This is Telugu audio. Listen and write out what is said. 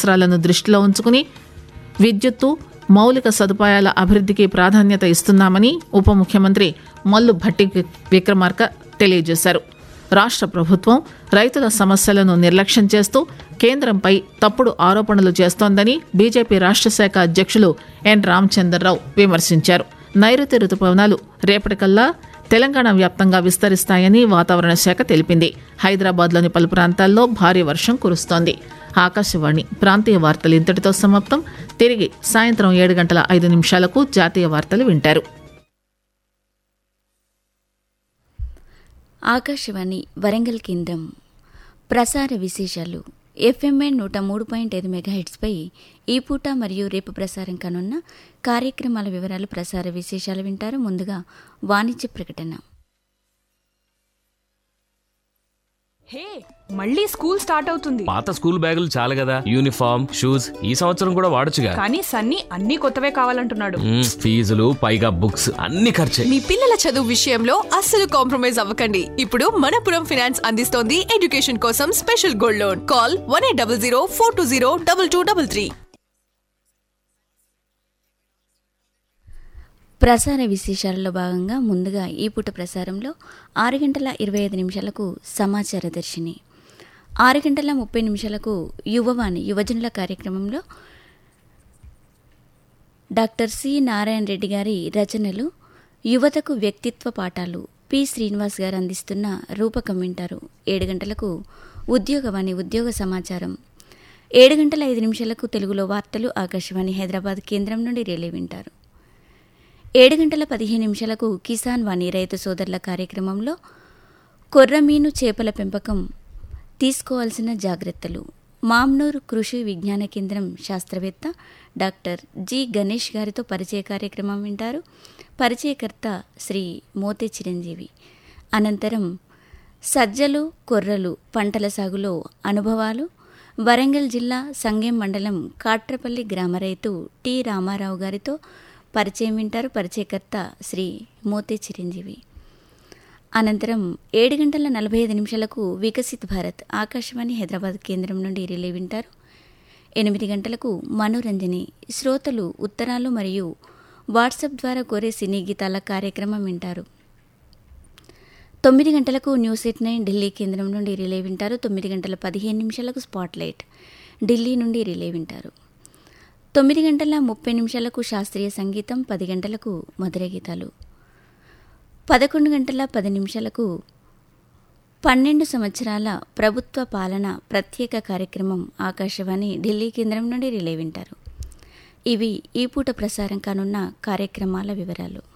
అవసరాలను దృష్టిలో ఉంచుకుని విద్యుత్తు మౌలిక సదుపాయాల అభివృద్ధికి ప్రాధాన్యత ఇస్తున్నామని ఉప ముఖ్యమంత్రి మల్లు భట్టి విక్రమార్క తెలియజేశారు రాష్ట్ర ప్రభుత్వం రైతుల సమస్యలను నిర్లక్ష్యం చేస్తూ కేంద్రంపై తప్పుడు ఆరోపణలు చేస్తోందని బీజేపీ రాష్ట్ర శాఖ అధ్యక్షులు ఎన్ రామచంద్రరావు విమర్శించారు నైరుతి రుతుపవనాలు రేపటికల్లా తెలంగాణ వ్యాప్తంగా విస్తరిస్తాయని వాతావరణ శాఖ తెలిపింది హైదరాబాద్లోని పలు ప్రాంతాల్లో భారీ వర్షం కురుస్తోంది ఆకాశవాణి ప్రాంతీయ వార్తలు ఇంతటితో సమాప్తం తిరిగి సాయంత్రం ఏడు గంటల ఐదు నిమిషాలకు జాతీయ వార్తలు వింటారు ఆకాశవాణి వరంగల్ కేంద్రం ప్రసార విశేషాలు ఎఫ్ఎంఏ నూట మూడు పాయింట్ ఐదు మెగాహెట్స్పై ఈ పూట మరియు రేపు ప్రసారం కానున్న కార్యక్రమాల వివరాలు ప్రసార విశేషాలు వింటారు ముందుగా వాణిజ్య ప్రకటన హే మళ్ళీ స్కూల్ స్టార్ట్ అవుతుంది పాత స్కూల్ బ్యాగులు చాలు కదా యూనిఫామ్ షూస్ ఈ సంవత్సరం కూడా వాడొచ్చుగా కానీ సన్నీ అన్ని కొత్తవే కావాలంటున్నాడు మ్మ్, ఫీజులు పైగా బుక్స్ అన్ని ఖర్చే మీ పిల్లల చదువు విషయంలో అస్సలు కాంప్రమైజ్ అవ్వకండి ఇప్పుడు మనపురం ఫైనాన్స్ అందిస్తోంది ఎడ్యుకేషన్ కోసం special gold loan call one eight double zero four two zero double two double three ప్రసార విశేషాలలో భాగంగా ముందుగా ఈ పూట ప్రసారంలో ఆరు గంటల ఇరవై ఐదు నిమిషాలకు సమాచార దర్శిని ఆరు గంటల ముప్పై నిమిషాలకు యువవాణి యువజనుల కార్యక్రమంలో డాక్టర్ సి నారాయణ రెడ్డి గారి రచనలు యువతకు వ్యక్తిత్వ పాఠాలు పి శ్రీనివాస్ గారు అందిస్తున్న రూపకం వింటారు ఏడు గంటలకు ఉద్యోగవాణి ఉద్యోగ సమాచారం ఏడు గంటల ఐదు నిమిషాలకు తెలుగులో వార్తలు ఆకాశవాణి హైదరాబాద్ కేంద్రం నుండి రిలే వింటారు ఏడు గంటల పదిహేను నిమిషాలకు కిసాన్ వాణి రైతు సోదరుల కార్యక్రమంలో కొర్రమీను చేపల పెంపకం తీసుకోవాల్సిన జాగ్రత్తలు మామ్నూర్ కృషి విజ్ఞాన కేంద్రం శాస్త్రవేత్త డాక్టర్ జి గణేష్ గారితో పరిచయ కార్యక్రమం వింటారు పరిచయకర్త శ్రీ మోతే చిరంజీవి అనంతరం సజ్జలు కొర్రలు పంటల సాగులో అనుభవాలు వరంగల్ జిల్లా సంగెం మండలం కాట్రపల్లి గ్రామ రైతు టి రామారావు గారితో పరిచయం వింటారు పరిచయకర్త శ్రీ మోతే చిరంజీవి అనంతరం ఏడు గంటల నలభై ఐదు నిమిషాలకు వికసిత్ భారత్ ఆకాశవాణి హైదరాబాద్ కేంద్రం నుండి రిలే వింటారు ఎనిమిది గంటలకు మనోరంజని శ్రోతలు ఉత్తరాలు మరియు వాట్సాప్ ద్వారా కోరే సినీ గీతాల కార్యక్రమం వింటారు తొమ్మిది గంటలకు న్యూస్ ఎట్ నైన్ ఢిల్లీ కేంద్రం నుండి రిలే వింటారు తొమ్మిది గంటల పదిహేను నిమిషాలకు స్పాట్ లైట్ ఢిల్లీ నుండి రిలే వింటారు తొమ్మిది గంటల ముప్పై నిమిషాలకు శాస్త్రీయ సంగీతం పది గంటలకు మధుర గీతాలు పదకొండు గంటల పది నిమిషాలకు పన్నెండు సంవత్సరాల ప్రభుత్వ పాలన ప్రత్యేక కార్యక్రమం ఆకాశవాణి ఢిల్లీ కేంద్రం నుండి రిలే వింటారు ఇవి ఈ పూట ప్రసారం కానున్న కార్యక్రమాల వివరాలు